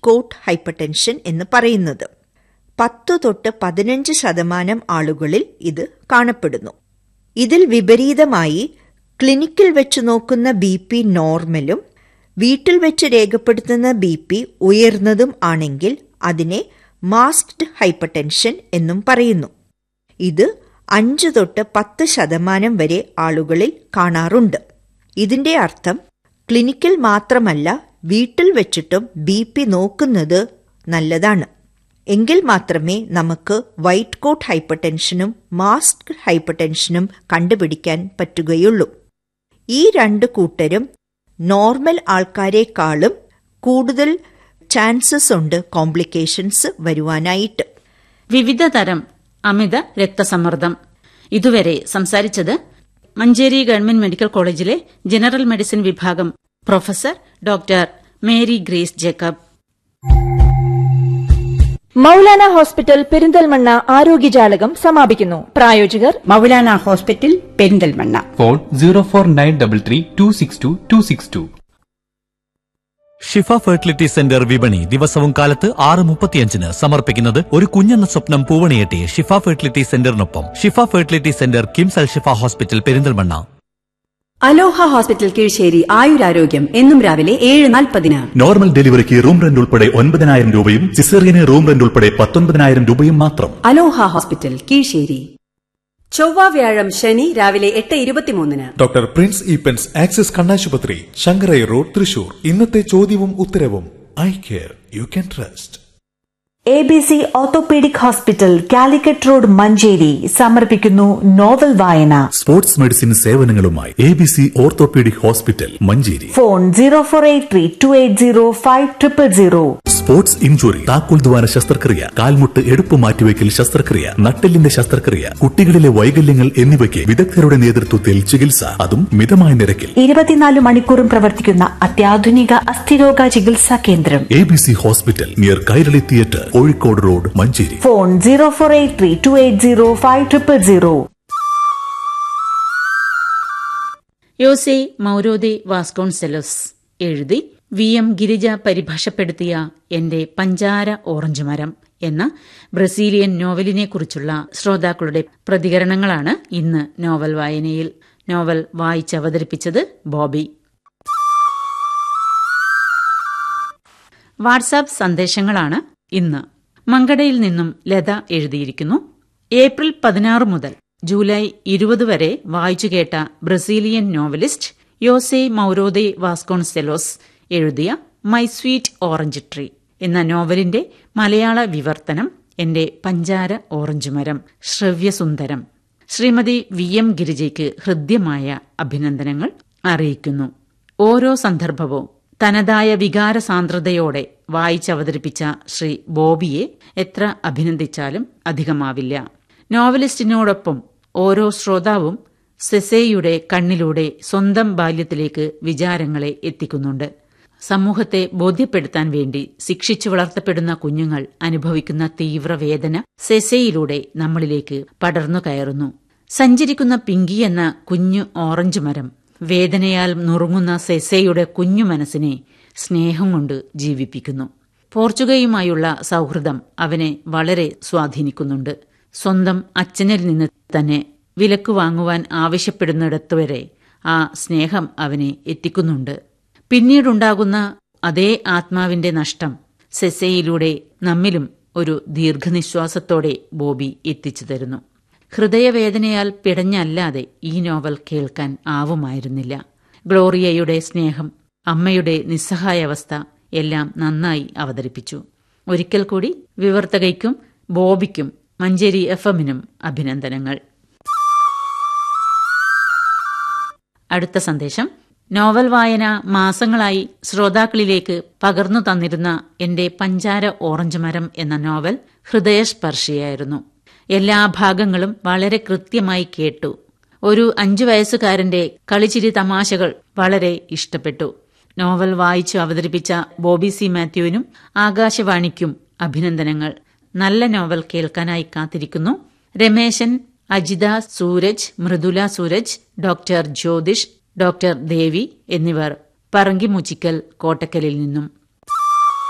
coat hypertension എന്ന് പറയുന്നത് പത്തു തൊട്ട് പതിനഞ്ച് ശതമാനം ആളുകളിൽ ഇത് കാണപ്പെടുന്നു ഇതിൽ വിപരീതമായി ക്ലിനിക്കിൽ വെച്ച് നോക്കുന്ന ബി പി നോർമലും വീട്ടിൽ വെച്ച് രേഖപ്പെടുത്തുന്ന ബി പി ഉയർന്നതും ആണെങ്കിൽ അതിനെ മാസ്ക്ഡ് ഹൈപ്പർടെൻഷൻ എന്നും പറയുന്നു ഇത് അഞ്ച് തൊട്ട് പത്ത് ശതമാനം വരെ ആളുകളിൽ കാണാറുണ്ട് ഇതിന്റെ അർത്ഥം ക്ലിനിക്കിൽ മാത്രമല്ല വീട്ടിൽ വെച്ചിട്ടും ബി പി നോക്കുന്നത് നല്ലതാണ് എങ്കിൽ മാത്രമേ നമുക്ക് വൈറ്റ് കോട്ട് ഹൈപ്പർടെൻഷനും മാസ്ക് ഹൈപ്പർടെൻഷനും കണ്ടുപിടിക്കാൻ പറ്റുകയുള്ളൂ ഈ രണ്ട് കൂട്ടരും നോർമൽ ആൾക്കാരെക്കാളും കൂടുതൽ ചാൻസസ് ഉണ്ട് കോംപ്ലിക്കേഷൻസ് വരുവാനായിട്ട് വിവിധ തരം അമിത രക്തസമ്മർദ്ദം ഇതുവരെ സംസാരിച്ചത് മഞ്ചേരി ഗവൺമെന്റ് മെഡിക്കൽ കോളേജിലെ ജനറൽ മെഡിസിൻ വിഭാഗം professor doctor Mary Grace Jacob Maulana hospital Perinthalmanna ആരോഗ്യജാലകം സമാപിക്കുന്നു പ്രായോജകർ Maulana hospital Perinthalmanna phone zero four nine double three two six two two six two Shifa fertility centre വിപണി ദിവസവും കാലത്ത് ആറ് മുപ്പത്തിയഞ്ചിന് സമർപ്പിക്കുന്നത് ഒരു കുഞ്ഞെന്ന സ്വപ്നം പൂവണിയെട്ടി ഷിഫ ഫെർട്ടിലിറ്റി സെന്ററിനൊപ്പം Shifa fertility centre KIMS Al Shifa hospital Perinthalmanna Aloha hospital Kizhissery ആയുരാരോഗ്യം എന്നും രാവിലെ ഏഴ് നാൽപ്പതിന് നോർമൽ ഡെലിവറിക്ക് റൂം റെന്റ് ഉൾപ്പെടെ ഒൻപതിനായിരം രൂപയും സിസേറിയന് റൂം റെന്റ് ഉൾപ്പെടെ പത്തൊൻപതിനായിരം രൂപയും മാത്രം അലോഹ ഹോസ്പിറ്റൽ കീഴ്ശ്ശേരി ചൊവ്വ വ്യാഴം ശനി രാവിലെ എട്ട് ഇരുപത്തിമൂന്നിന് ഡോക്ടർ പ്രിൻസ് ഈപ്പൻസ് ആക്സിസ് കണ്ണാശുപത്രി ശങ്കരൈ റോഡ് തൃശൂർ ഇന്നത്തെ ചോദ്യവും ഉത്തരവും I care you can trust A B C orthopaedic hospital Calicut road Manjeri സമർപ്പിക്കുന്നു നോവൽ വായന സ്പോർട്സ് മെഡിസിൻ സേവനങ്ങളുമായി A B C orthopaedic hospital Manjeri phone zero four eight three two eight zero five triple zero sports injury താക്കോൽ ദ്വാര ശസ്ത്രക്രിയ കാൽമുട്ട് എടുപ്പ് മാറ്റിവെക്കൽ ശസ്ത്രക്രിയ നട്ടെല്ലിന്റെ ശസ്ത്രക്രിയ കുട്ടികളിലെ വൈകല്യങ്ങൾ എന്നിവയ്ക്ക് വിദഗ്ധരുടെ നേതൃത്വത്തിൽ ചികിത്സ അതും മിതമായ നിരക്കിൽ ഇരുപത്തിനാല് മണിക്കൂറും പ്രവർത്തിക്കുന്ന അത്യാധുനിക അസ്ഥിരോഗ ചികിത്സാ കേന്ദ്രം A B C hospital near Kairali theatre Kozhikode road Manjeri phone zero four eight three two eight zero five triple zero Jose Mauro de Vasconcelos എഴുതി വി എം ഗിരിജ പരിഭാഷപ്പെടുത്തിയ എന്റെ പഞ്ചാര ഓറഞ്ച് മരം എന്ന ബ്രസീലിയൻ നോവലിനെക്കുറിച്ചുള്ള ശ്രോതാക്കളുടെ പ്രതികരണങ്ങളാണ് ഇന്ന് നോവൽ വായനയിൽ നോവൽ വായിച്ചവതരിപ്പിച്ചത് ബോബി വാട്സാപ്പ് സന്ദേശങ്ങളാണ് ഇന്ന് മങ്കടയിൽ നിന്നും ലത എഴുതിയിരിക്കുന്നു ഏപ്രിൽ പതിനാറ് മുതൽ ജൂലൈ ഇരുപത് വരെ വായിച്ചു കേട്ട Brazilian novelist Jose Mauro de Vasconcelos എഴുതിയ മൈ സ്വീറ്റ് ഓറഞ്ച് ട്രീ എന്ന നോവലിന്റെ മലയാള വിവർത്തനം എന്റെ പഞ്ചാര ഓറഞ്ച് മരം ശ്രവ്യസുന്ദരം ശ്രീമതി വി എം ഗിരിജയ്ക്ക് ഹൃദ്യമായ അഭിനന്ദനങ്ങൾ അറിയിക്കുന്നു ഓരോ സന്ദർഭവും തനതായ വികാര സാന്ദ്രതയോടെ വായിച്ചവതരിപ്പിച്ച ശ്രീ ബോബിയെ എത്ര അഭിനന്ദിച്ചാലും അധികമാവില്ല നോവലിസ്റ്റിനോടൊപ്പം ഓരോ ശ്രോതാവും സെസേയുടെ കണ്ണിലൂടെ സ്വന്തം ബാല്യത്തിലേക്ക് വിചാരങ്ങളെ എത്തിക്കുന്നുണ്ട് സമൂഹത്തെ ബോധ്യപ്പെടുത്താൻ വേണ്ടി ശിക്ഷിച്ചു വളർത്തപ്പെടുന്ന കുഞ്ഞുങ്ങൾ അനുഭവിക്കുന്ന തീവ്രവേദന സെസയിലൂടെ നമ്മളിലേക്ക് പടർന്നു കയറുന്നു സഞ്ചരിക്കുന്ന പിങ്കി എന്ന കുഞ്ഞു ഓറഞ്ച് മരം വേദനയാൽ നുറുങ്ങുന്ന സെസയുടെ കുഞ്ഞു മനസ്സിനെ സ്നേഹം കൊണ്ട് ജീവിപ്പിക്കുന്നു പോർച്ചുഗയുമായുള്ള സൗഹൃദം അവനെ വളരെ സ്വാധീനിക്കുന്നുണ്ട് സ്വന്തം അച്ഛനിൽ നിന്ന് തന്നെ വിലക്ക് വാങ്ങുവാൻ ആവശ്യപ്പെടുന്നിടത്തുവരെ ആ സ്നേഹം അവനെ എത്തിക്കുന്നുണ്ട് പിന്നീടുണ്ടാകുന്ന അതേ ആത്മാവിന്റെ നഷ്ടം സെസയിലൂടെ നമ്മിലും ഒരു ദീർഘനിശ്വാസത്തോടെ ബോബി എത്തിച്ചു തരുന്നു ഹൃദയവേദനയാൽ പിടഞ്ഞല്ലാതെ ഈ നോവൽ കേൾക്കാൻ ആവുമായിരുന്നില്ല ഗ്ലോറിയയുടെ സ്നേഹം അമ്മയുടെ നിസ്സഹായാവസ്ഥ എല്ലാം നന്നായി അവതരിപ്പിച്ചു ഒരിക്കൽ കൂടി വിവർത്തകയ്ക്കും ബോബിക്കും മഞ്ചേരി എഫ് എമ്മിനും അഭിനന്ദനങ്ങൾ അടുത്ത സന്ദേശം നോവൽ വായന മാസങ്ങളായി ശ്രോതാക്കളിലേക്ക് പകർന്നു തന്നിരുന്ന എന്റെ പഞ്ചാര ഓറഞ്ച് മരം എന്ന നോവൽ ഹൃദയസ്പർശിയായിരുന്നു എല്ലാ ഭാഗങ്ങളും വളരെ കൃത്യമായി കേട്ടു ഒരു അഞ്ചു വയസ്സുകാരന്റെ കളിച്ചിരി തമാശകൾ വളരെ ഇഷ്ടപ്പെട്ടു നോവൽ വായിച്ചു അവതരിപ്പിച്ച ബോബി സി മാത്യുവിനും ആകാശവാണിക്കും അഭിനന്ദനങ്ങൾ നല്ല നോവൽ കേൾക്കാനായി കാത്തിരിക്കുന്നു രമേശൻ അജിത സൂരജ് മൃദുല സൂരജ് ഡോക്ടർ ജ്യോതിഷ് ഡോക്ടർ ദേവി എന്നിവർ പറങ്കിമുച്ചിക്കൽ കോട്ടക്കലിൽ നിന്നും